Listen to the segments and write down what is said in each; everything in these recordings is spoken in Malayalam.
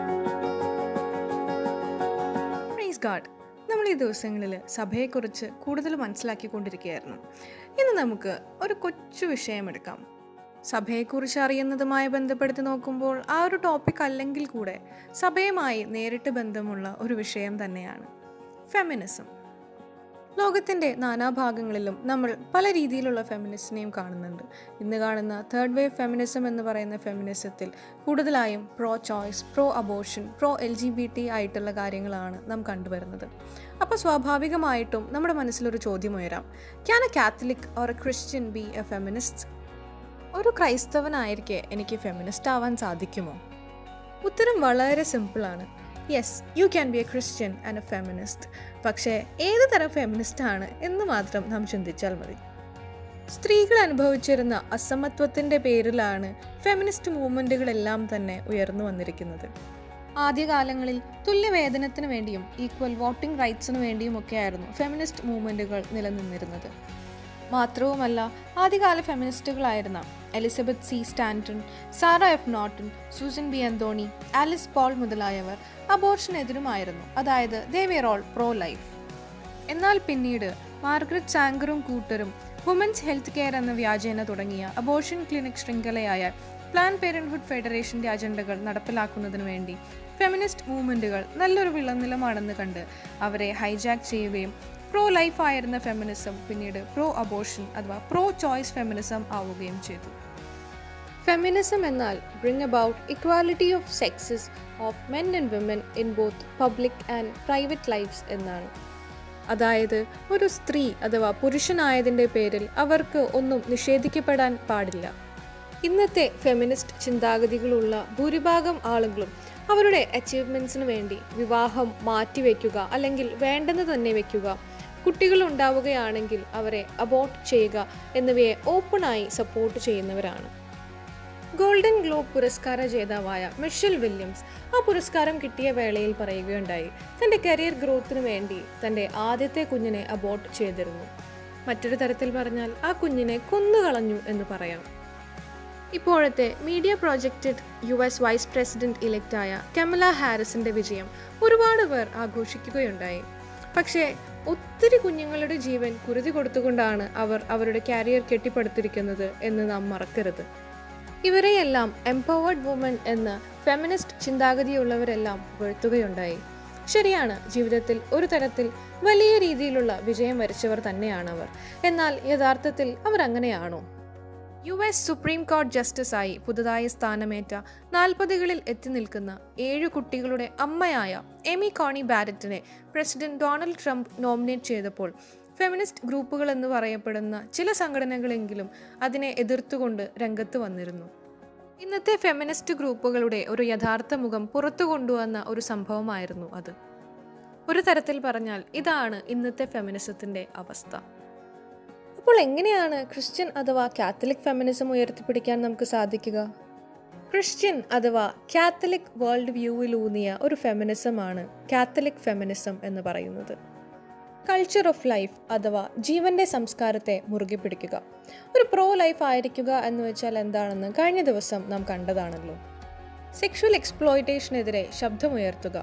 പ്രൈസ് ഗാഡ് നമ്മൾ ഈ ദിവസങ്ങളിൽ സഭയെക്കുറിച്ച് കൂടുതൽ മനസ്സിലാക്കിക്കൊണ്ടിരിക്കുകയായിരുന്നു ഇന്ന് നമുക്ക് ഒരു കൊച്ചു വിഷയം എടുക്കാം സഭയെക്കുറിച്ച് അറിയുന്നതുമായി ബന്ധപ്പെടുത്തി നോക്കുമ്പോൾ ആ ഒരു ടോപ്പിക് അല്ലെങ്കിൽ കൂടെ സഭയുമായി നേരിട്ട് ബന്ധമുള്ള ഒരു വിഷയം തന്നെയാണ് ഫെമിനിസം ലോകത്തിൻ്റെ നാനാഭാഗങ്ങളിലും നമ്മൾ പല രീതിയിലുള്ള ഫെമിനിസ്റ്റിനെയും കാണുന്നുണ്ട് ഇന്ന് കാണുന്ന തേർഡ് വേവ് ഫെമിനിസം എന്ന് പറയുന്ന ഫെമിനിസത്തിൽ കൂടുതലായും pro choice pro abortion pro L G B T ആയിട്ടുള്ള കാര്യങ്ങളാണ് നാം കണ്ടുവരുന്നത് അപ്പോൾ സ്വാഭാവികമായിട്ടും നമ്മുടെ മനസ്സിലൊരു ചോദ്യം ഉയരാം can a Catholic or a Christian be a feminist ഒരു ക്രൈസ്തവനായിരിക്കെ എനിക്ക് ഫെമിനിസ്റ്റ് ആവാൻ സാധിക്കുമോ ഉത്തരം വളരെ സിമ്പിളാണ് yes you can be a Christian and a feminist പക്ഷേ ഏത് തരം ഫെമിനിസ്റ്റ് ആണ് എന്ന് മാത്രം നാം ചിന്തിച്ചാൽ മതി സ്ത്രീകൾ അനുഭവിച്ചിരുന്ന അസമത്വത്തിൻ്റെ പേരിലാണ് ഫെമിനിസ്റ്റ് മൂവ്മെൻറ്റുകളെല്ലാം തന്നെ ഉയർന്നു വന്നിരിക്കുന്നത് ആദ്യകാലങ്ങളിൽ തുല്യവേതനത്തിന് വേണ്ടിയും ഈക്വൽ വോട്ടിംഗ് റൈറ്റ്സിന് വേണ്ടിയുമൊക്കെയായിരുന്നു ഫെമിനിസ്റ്റ് മൂവ്മെൻറ്റുകൾ നിലനിന്നിരുന്നത് മാത്രവുമല്ല ആദ്യകാല ഫെമിനിസ്റ്റുകളായിരുന്ന Elizabeth C Stanton Sara F Norton Susan B Anthony Alice Paul മുതലായവർ അബോർഷനെതിരുമായിരുന്നു അതായത് they were all pro life എന്നാൽ പിന്നീട് മാർഗ്രറ്റ് സാങ്കറും കൂട്ടരും വുമൻസ് ഹെൽത്ത് കെയർ എന്ന വ്യാജേന തുടങ്ങിയ അബോർഷൻ ക്ലിനിക് ശൃംഖലയായ പ്ലാൻ പേരൻറ്ഹുഡ് ഫെഡറേഷന്റെ അജണ്ടകൾ നടപ്പിലാക്കുന്നതിനു വേണ്ടി ഫെമിനിസ്റ്റ് മൂവ്മെൻറ്റുകൾ നല്ലൊരു വിളനിലമാണെന്ന് കണ്ട് അവരെ ഹൈജാക്ക് ചെയ്യുകയും പ്രോ ലൈഫ് ആയിരുന്ന ഫെമിനിസം പിന്നീട് പ്രോ അബോർഷൻ അഥവാ പ്രോ ചോയ്സ് ഫെമിനിസം ആവുകയും ചെയ്തു ഫെമിനിസം എന്നാൽ bring about equality of sexes of men and women in both public and private lives എന്നാണ് അതായത് ഒരു സ്ത്രീ അഥവാ പുരുഷനായതിൻ്റെ പേരിൽ അവർക്ക് ഒന്നും നിഷേധിക്കപ്പെടാൻ പാടില്ല ഇന്നത്തെ ഫെമിനിസ്റ്റ് ചിന്താഗതികളുള്ള ഭൂരിഭാഗം ആളുകളും അവരുടെ അച്ചീവ്മെൻറ്റ്സിന് വേണ്ടി വിവാഹം മാറ്റിവെക്കുക അല്ലെങ്കിൽ വേണ്ടെന്ന് തന്നെ വെക്കുക കുട്ടികൾ ഉണ്ടാവുകയാണെങ്കിൽ അവരെ അബോർട്ട് ചെയ്യുക എന്നിവയെ ഓപ്പണായി സപ്പോർട്ട് ചെയ്യുന്നവരാണ് ഗോൾഡൻ ഗ്ലോബ് പുരസ്കാര ജേതാവായ മിഷൽ വില്യംസ് ആ പുരസ്കാരം കിട്ടിയ വേളയിൽ പറയുകയുണ്ടായി തൻ്റെ കരിയർ ഗ്രോത്തിന് വേണ്ടി തൻ്റെ ആദ്യത്തെ കുഞ്ഞിനെ അബോർട്ട് ചെയ്തിരുന്നു മറ്റൊരു തരത്തിൽ പറഞ്ഞാൽ ആ കുഞ്ഞിനെ കൊന്നുകളഞ്ഞു എന്ന് പറയാം ഇപ്പോഴത്തെ media projected U S vice president ഇലക്റ്റായ കമല ഹാരിസിന്റെ വിജയം ഒരുപാട് പേർ ആഘോഷിക്കുകയുണ്ടായി പക്ഷേ ഒത്തിരി കുഞ്ഞുങ്ങളുടെ ജീവൻ കുരുതി കൊടുത്തുകൊണ്ടാണ് അവർ അവരുടെ കാരിയർ കെട്ടിപ്പടുത്തിരിക്കുന്നത് എന്ന് നാം മറക്കരുത് ഇവരെയെല്ലാം എംപവേർഡ് വുമൻ എന്ന് ഫെമിനിസ്റ്റ് ചിന്താഗതിയുള്ളവരെല്ലാം വെഴുത്തുകയുണ്ടായി ശരിയാണ് ജീവിതത്തിൽ ഒരു തരത്തിൽ വലിയ രീതിയിലുള്ള വിജയം വരിച്ചവർ തന്നെയാണവർ എന്നാൽ യഥാർത്ഥത്തിൽ അവർ അങ്ങനെയാണോ യു എസ് സുപ്രീം കോടതി ജസ്റ്റിസായി പുതുതായി സ്ഥാനമേറ്റ നാൽപ്പതുകളിൽ എത്തി നിൽക്കുന്ന ഏഴു കുട്ടികളുടെ അമ്മയായ എമി കോണി ബാരറ്റിനെ പ്രസിഡന്റ് ഡൊണാൾഡ് ട്രംപ് നോമിനേറ്റ് ചെയ്തപ്പോൾ ഫെമിനിസ്റ്റ് ഗ്രൂപ്പുകൾ എന്ന് പറയപ്പെടുന്ന ചില സംഘടനകളെങ്കിലും അതിനെ എതിർത്തുകൊണ്ട് രംഗത്ത് വന്നിരുന്നു ഇന്നത്തെ ഫെമിനിസ്റ്റ് ഗ്രൂപ്പുകളുടെ ഒരു യഥാർത്ഥ മുഖം പുറത്തു കൊണ്ടുവന്ന ഒരു സംഭവമായിരുന്നു അത് ഒരു തരത്തിൽ പറഞ്ഞാൽ ഇതാണ് ഇന്നത്തെ ഫെമിനിസത്തിന്റെ അവസ്ഥ അപ്പോൾ എങ്ങനെയാണ് ക്രിസ്ത്യൻ അഥവാ കാത്തലിക് ഫെമിനിസം ഉയർത്തിപ്പിടിക്കാൻ നമുക്ക് സാധിക്കുക ക്രിസ്ത്യൻ അഥവാ കാത്തലിക് വേൾഡ് വ്യൂവിലൂന്നിയ ഒരു ഫെമിനിസമാണ് കാത്തലിക് ഫെമിനിസം എന്ന് പറയുന്നത് കൾച്ചർ ഓഫ് ലൈഫ് അഥവാ ജീവന്റെ സംസ്കാരത്തെ മുറുകെ പിടിക്കുക ഒരു പ്രോ ലൈഫ് ആയിരിക്കുക എന്ന് വെച്ചാൽ എന്താണെന്ന് കഴിഞ്ഞ ദിവസം നാം കണ്ടതാണല്ലോ സെക്ഷുവൽ എക്സ്പ്ലോയിറ്റേഷനെതിരെ ശബ്ദമുയർത്തുക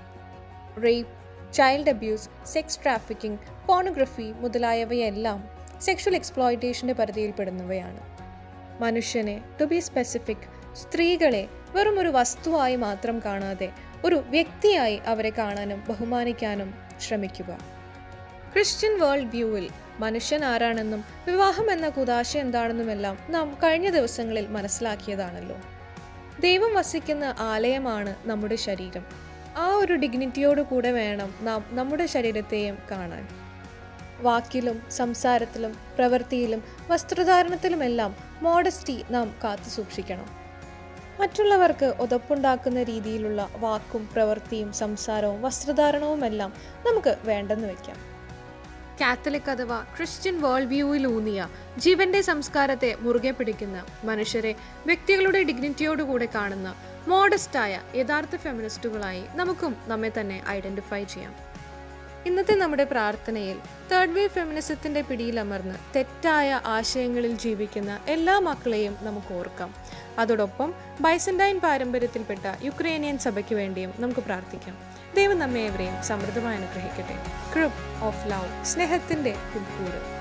rape child abuse sex trafficking pornography മുതലായവയെല്ലാം സെക്ഷൽ എക്സ്പ്ലോയിറ്റേഷൻ്റെ പരിധിയിൽപ്പെടുന്നവയാണ് മനുഷ്യനെ ടു ബി സ്പെസിഫിക് സ്ത്രീകളെ വെറും ഒരു വസ്തുവായി മാത്രം കാണാതെ ഒരു വ്യക്തിയായി അവരെ കാണാനും ബഹുമാനിക്കാനും ശ്രമിക്കുക ക്രിസ്ത്യൻ വേൾഡ് വ്യൂവിൽ മനുഷ്യൻ ആരാണെന്നും വിവാഹം എന്ന കുതാശ എന്താണെന്നുമെല്ലാം നാം കഴിഞ്ഞ ദിവസങ്ങളിൽ മനസ്സിലാക്കിയതാണല്ലോ ദൈവം വസിക്കുന്ന ആലയമാണ് നമ്മുടെ ശരീരം ആ ഒരു ഡിഗ്നിറ്റിയോട് കൂടെ വേണം നാം നമ്മുടെ ശരീരത്തെയും കാണാൻ വാക്കിലും സംസാരത്തിലും പ്രവൃത്തിയിലും വസ്ത്രധാരണത്തിലുമെല്ലാം മോഡസ്റ്റി നാം കാത്തു സൂക്ഷിക്കണം മറ്റുള്ളവർക്ക് ഉതപ്പുണ്ടാക്കുന്ന രീതിയിലുള്ള വാക്കും പ്രവൃത്തിയും സംസാരവും വസ്ത്രധാരണവുമെല്ലാം നമുക്ക് വേണ്ടെന്ന് വയ്ക്കാം കാത്തലിക് അഥവാ ക്രിസ്ത്യൻ വേൾഡ് വ്യൂവിലൂന്നിയ ജീവന്റെ സംസ്കാരത്തെ മുറുകെ പിടിക്കുന്ന മനുഷ്യരെ വ്യക്തികളുടെ ഡിഗ്നിറ്റിയോടുകൂടെ കാണുന്ന മോഡസ്റ്റായ യഥാർത്ഥ ഫെമിനിസ്റ്റുകളായി നമുക്കും നമ്മെ തന്നെ ഐഡന്റിഫൈ ചെയ്യാം ഇന്നത്തെ നമ്മുടെ പ്രാർത്ഥനയിൽ തേർഡ് വേവ് ഫെമിനിസത്തിന്റെ പിടിയിലമർന്ന് തെറ്റായ ആശയങ്ങളിൽ ജീവിക്കുന്ന എല്ലാ മക്കളെയും നമുക്ക് ഓർക്കാം അതോടൊപ്പം ബൈസൻഡൈൻ പാരമ്പര്യത്തിൽപ്പെട്ട യുക്രൈനിയൻ സഭയ്ക്ക് വേണ്ടിയും നമുക്ക് പ്രാർത്ഥിക്കാം ദൈവം നമ്മെ ഏവരെയും സമൃദ്ധമായി അനുഗ്രഹിക്കട്ടെ ക്രിപ്പ് ഓഫ് ലവ് സ്നേഹത്തിന്റെ പുൽക്കൂട്